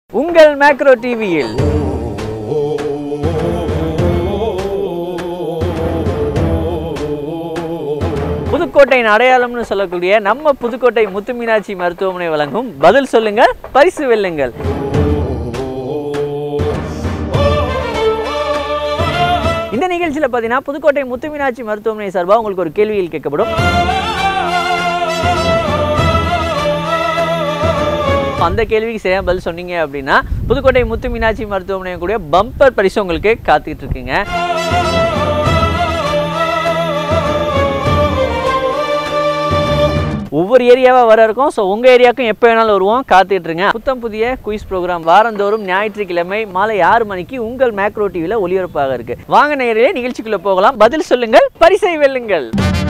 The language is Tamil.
உங்கள் மேக்ரோ டிவியில் புதுக்கோட்டையின் அடையாளம்னு சொல்லக்கூடிய நம்ம புதுக்கோட்டை முத்து மீனாட்சி மருத்துவமனை வழங்கும் பதில் சொல்லுங்க பரிசு வெல்லுங்கள் இந்த நிகழ்ச்சியில் பார்த்தீங்கன்னா புதுக்கோட்டை முத்து மீனாட்சி மருத்துவமனை சார்பாக உங்களுக்கு ஒரு கேள்விகள் கேட்கப்படும் அந்த கேள்விக்கு சரியா பதில் சொன்னீங்க அப்படின்னா புதுக்கோட்டை முத்து மீனாட்சி மருத்துவமனை கூடிய பம்பர் பரிசு உங்களுக்கு காத்துக்கிட்டு இருக்குங்க ஒவ்வொரு ஏரியாவாக வர இருக்கும் ஸோ உங்கள் ஏரியாவுக்கும் எப்போ வேணாலும் வருவோம் காத்துட்டு இருங்க புத்தம் புதிய குயிஸ் ப்ரோக்ராம் வாரந்தோறும் ஞாயிற்றுக்கிழமை மாலை ஆறு மணிக்கு உங்கள் மேக்ரோ டிவியில் ஒளிபரப்பாக இருக்கு வாங்க நேரிலே நிகழ்ச்சிக்குள்ளே போகலாம் பதில் சொல்லுங்கள் பரிசை வெல்லுங்கள்